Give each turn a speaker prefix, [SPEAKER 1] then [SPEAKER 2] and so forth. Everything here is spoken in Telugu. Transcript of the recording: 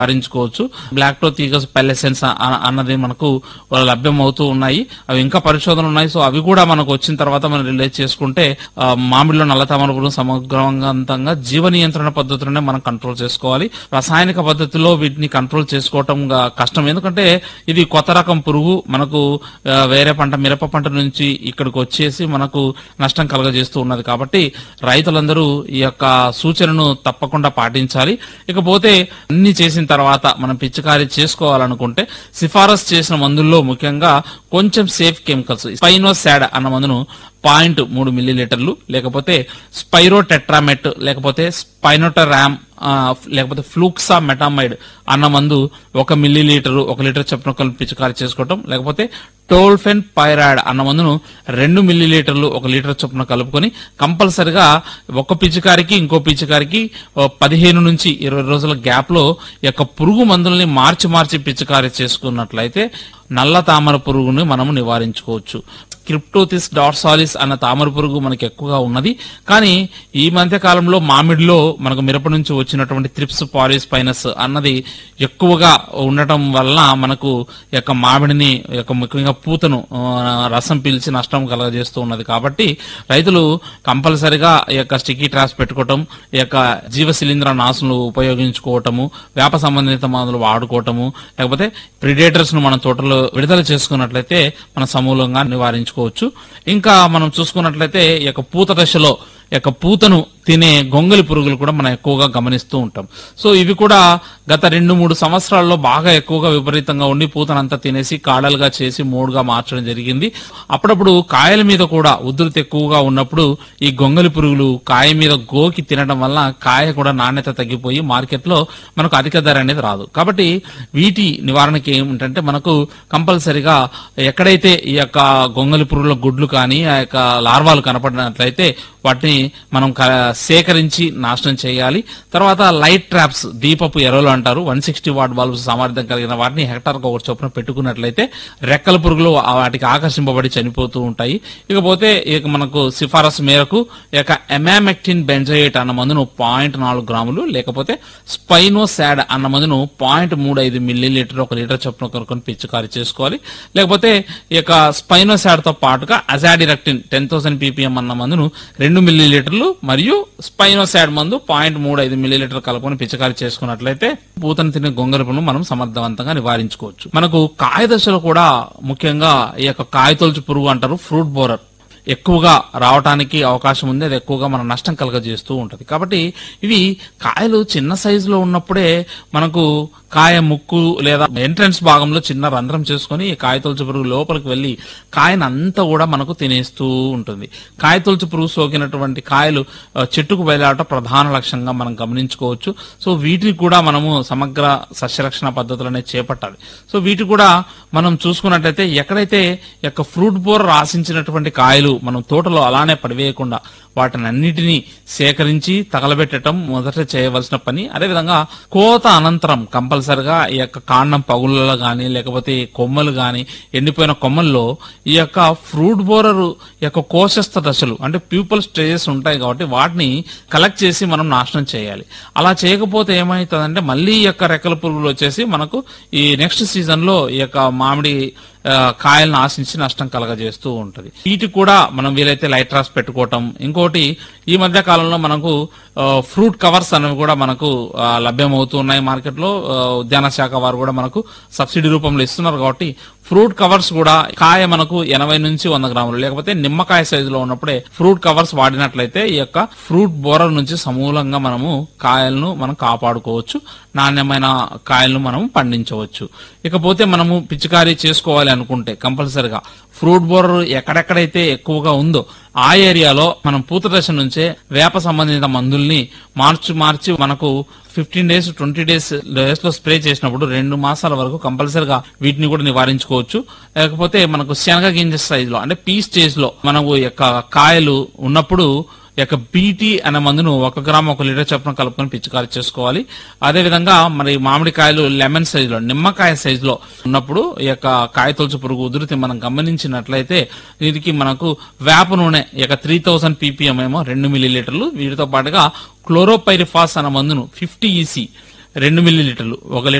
[SPEAKER 1] హరించుకోవచ్చు బ్లాక్టో తీగస్ పెల్లెసెన్స్ అన్నది మనకు లభ్యం అవుతూ ఉన్నాయి అవి ఇంకా పరిశోధనలు ఉన్నాయి సో అవి కూడా మనకు వచ్చిన తర్వాత మనం రిలీజ్ చేసుకుంటే ఆ, మామిడిలో నల్ల తామర పురుగు సమగ్రవంతంగా జీవ నియంత్రణ పద్ధతులనే మనం కంట్రోల్ చేసుకోవాలి రసాయనిక పద్ధతిలో వీటిని కంట్రోల్ చేసుకోవటం గా కష్టం ఎందుకంటే ఇది కొత్త రకం పురుగు మనకు ఆ, వేరే పంట మిరప పంట నుంచి ఇక్కడికి వచ్చేసి మనకు నష్టం కలగజేస్తూ ఉన్నది కాబట్టి రైతులందరూ ఈ యొక్క సూచనను తప్పకుండా పాటించాలి ఇకపోతే అన్ని చేసిన తర్వాత మనం పిచికారీ చేసుకోవాలనుకుంటే సిఫారసు చేసిన మందుల్లో ముఖ్యంగా కొంచెం సేఫ్ కెమికల్స్ స్పైనోసాడ్ అన్న మందును పాయింట్ మూడు మిల్లీ లీటర్లు లేకపోతే స్పైరో టెట్రామెట్ లేకపోతే స్పైనోటరామ్ ఆ, లేకపోతే ఫ్లూక్సా మెటామైడ్ అన్న మందు ఒక మిల్లీ లీటరు ఒక లీటర్ చొప్పున కలిపి పిచికారీ చేసుకోవటం లేకపోతే టోల్ఫెన్ పైరాడ్ అన్న మందును రెండు మిల్లీ లీటర్లు ఒక లీటర్ చొప్పున కలుపుకొని కంపల్సరిగా ఒక పిచికారికి ఇంకో పిచికారికి ఓ పదిహేను నుంచి ఇరవై రోజుల గ్యాప్ లో ఈ యొక్క పురుగు మందుల్ని మార్చి మార్చి పిచికారీ చేసుకున్నట్లయితే నల్ల తామర పురుగుని మనము నివారించుకోవచ్చు క్రిప్టోతిస్ డార్సాలిస్ అన్న తామర పురుగు మనకి ఎక్కువగా ఉన్నది కానీ ఈ మధ్య కాలంలో మామిడిలో మనకు మిరప నుంచి వచ్చినటువంటి త్రిప్స్ పారిస్ పైనస్ అన్నది ఎక్కువగా ఉండటం వలన మనకు ఈ యొక్క మామిడిని ఈ యొక్క ముఖ్యంగా పూతను ఆ, రసం పీల్చి నష్టం కలగజేస్తూ ఉన్నది కాబట్టి రైతులు కంపల్సరిగా ఈ యొక్క స్టిక్కీ ట్రాప్స్ పెట్టుకోవటం ఈ యొక్క జీవ శిలీంద్ర నాశనలు ఉపయోగించుకోవటము వేప సంబంధిత మందులు వాడుకోవటము లేకపోతే ప్రిడేటర్స్ ను మన తోటలో విడుదల చేసుకున్నట్లయితే మన సమూలంగా నివారించుకోవచ్చు ఇంకా మనం చూసుకున్నట్లయితే ఈ యొక్క పూత దశలో ఈ యొక్క పూతను తినే గొంగలి పురుగులు కూడా మనం ఎక్కువగా గమనిస్తూ ఉంటాం సో ఇవి కూడా గత రెండు మూడు సంవత్సరాల్లో బాగా ఎక్కువగా విపరీతంగా ఉండి పూతనంతా తినేసి కాడలుగా చేసి మూడుగా మార్చడం జరిగింది అప్పుడప్పుడు కాయల మీద కూడా ఉధృతి ఎక్కువగా ఉన్నప్పుడు ఈ గొంగలి పురుగులు కాయ మీద గోకి తినడం వల్ల కాయ కూడా నాణ్యత తగ్గిపోయి మార్కెట్లో మనకు అధిక ధర అనేది రాదు కాబట్టి వీటి నివారణకి ఏమిటంటే మనకు కంపల్సరిగా ఎక్కడైతే ఈ యొక్క గొంగలి పురుగుల గుడ్లు కానీ ఆ యొక్క లార్వాలు కనపడినట్లయితే వాటిని మనం క- సేకరించి నాశనం చేయాలి తర్వాత లైట్ ట్రాప్స్ దీపపు ఎరలు అంటారు వన్ సిక్స్టీ వాట్ బల్బ్స్ సామర్థ్యం కలిగిన వాటిని హెక్టార్ ఒక చొప్పున పెట్టుకున్నట్లయితే రెక్కల పురుగులు ఆ వాటికి ఆకర్షింపబడి చనిపోతూ ఉంటాయి ఇకపోతే ఇక మనకు సిఫారసు మేరకు ఈ యొక్క ఎమామెక్టిన్ బెంజోయేట్ అన్న మందును పాయింట్ నాలుగు గ్రాములు లేకపోతే స్పైనోసాడ్ అన్న మందును పాయింట్ మూడు ఐదు మిల్లీ లీటర్ ఒక లీటర్ చొప్పున కొనుక్కొని పిచికారీ చేసుకోవాలి లేకపోతే ఈ యొక్క స్పైనోసాడ్ తో పాటుగా అజాడిరక్టిన్ టెన్ థౌసండ్ పీపీఎం అన్న మందును రెండు మిల్లీ లీటర్లు మరియు స్పైనోసాడ్ మందు పాయింట్ మూడు ఐదు మిల్లీ లీటర్ కలుపుకొని పిచికారీ చేసుకున్నట్లయితే పూతను తినే గొంగరపును మనం సమర్థవంతంగా నివారించుకోవచ్చు మనకు కాయ దశలో కూడా ముఖ్యంగా ఈ యొక్క కాయతొలుచు పురుగు అంటారు ఫ్రూట్ బోరర్ ఎక్కువగా రావటానికి అవకాశం ఉంది అది ఎక్కువగా మన నష్టం కలగజేస్తూ ఉంటది కాబట్టి ఇవి కాయలు చిన్న సైజులో ఉన్నప్పుడే మనకు కాయ ముక్కు లేదా ఎంట్రన్స్ భాగంలో చిన్న రంధ్రం చేసుకొని ఈ కాయ తొలుచు పురుగు లోపలికి వెళ్లి కాయను అంతా కూడా మనకు తినేస్తూ ఉంటుంది కాయ తొలుచు పురుగు సోకినటువంటి కాయలు ఆ, చెట్టుకు బయలాట ప్రధాన లక్ష్యంగా మనం గమనించుకోవచ్చు సో వీటిని కూడా మనము సమగ్ర సస్యరక్షణ పద్ధతులనే చేపట్టాలి సో వీటి కూడా మనం చూసుకున్నట్టయితే ఎక్కడైతే ఈ యొక్క ఫ్రూట్ బోర్ రాసించినటువంటి కాయలు మనం తోటలో అలానే పడివేయకుండా వాటిని అన్నిటినీ సేకరించి తగలబెట్టడం మొదట చేయవలసిన పని అదేవిధంగా కోత అనంతరం కంపల్సరిగా ఈ యొక్క కాండం పగుళ్ళలో గాని లేకపోతే ఈ కొమ్మలు గాని ఎండిపోయిన కొమ్మల్లో ఈ యొక్క ఫ్రూట్ బోరర్ యొక్క కోశస్థ దశలు అంటే ప్యూపల్ స్టేజెస్ ఉంటాయి కాబట్టి వాటిని కలెక్ట్ చేసి మనం నాశనం చేయాలి అలా చేయకపోతే ఏమవుతుందంటే మళ్ళీ ఈ యొక్క రెక్కల పురుగులు వచ్చేసి మనకు ఈ నెక్స్ట్ సీజన్ లో ఈ యొక్క మామిడి ఆ, కాయలను ఆశించి నష్టం కలగజేస్తూ ఉంటది వీటికి కూడా మనం వీలైతే లైట్ రాస్ పెట్టుకోవటం ఇంకోటి ఈ మధ్య కాలంలో మనకు ఆ, ఫ్రూట్ కవర్స్ అనేవి కూడా మనకు ఆ, లభ్యమవుతూ ఉన్నాయి మార్కెట్ లో ఆ, ఉద్యాన శాఖ వారు కూడా మనకు సబ్సిడీ రూపంలో ఇస్తున్నారు కాబట్టి ఫ్రూట్ కవర్స్ కూడా కాయ మనకు ఎనభై నుంచి వంద గ్రాములు లేకపోతే నిమ్మకాయ సైజులో ఉన్నప్పుడే ఫ్రూట్ కవర్స్ వాడినట్లయితే ఈ యొక్క ఫ్రూట్ బోరర్ నుంచి సమూలంగా మనము కాయలను మనం కాపాడుకోవచ్చు నాణ్యమైన కాయలను మనం పండించవచ్చు ఇకపోతే మనము పిచికారీ చేసుకోవాలి అనుకుంటే కంపల్సరిగా ఫ్రూట్ బోరర్ ఎక్కడెక్కడైతే ఎక్కువగా ఉందో ఆ ఏరియాలో మనం పూత దశ నుంచే వేప సంబంధిత మందుల్ని మార్చి మార్చి మనకు fifteen days twenty days days లో స్ప్రే చేసినప్పుడు రెండు మాసాల వరకు కంపల్సరిగా వీటిని కూడా నివారించుకోవచ్చు లేకపోతే మనకు శనగ గింజ సైజ్ లో అంటే పీ స్టేజ్ లో మనకు ఈ యొక్క కాయలు ఉన్నప్పుడు ఈ యొక్క బీటీ అనే మందును ఒక గ్రామ్ ఒక లీటర్ చొప్పున కలుపుకొని పిచికారి చేసుకోవాలి అదే విధంగా మరి మామిడికాయలు లెమన్ సైజ్ లో నిమ్మకాయ సైజ్ లో ఉన్నప్పుడు ఈ యొక్క కాయ తొలుచు పురుగు ఉధృతి మనం గమనించినట్లయితే వీటికి మనకు వేప నూనె ఈ యొక్క త్రీ థౌసండ్ పీపీఎం ఏమో రెండు మిల్లీ లీటర్లు వీటితో పాటుగా క్లోరోపైరిఫాస్ అనే మందును ఫిఫ్టీ ఈసీ రెండు మిల్లీ లీటర్లు ఒక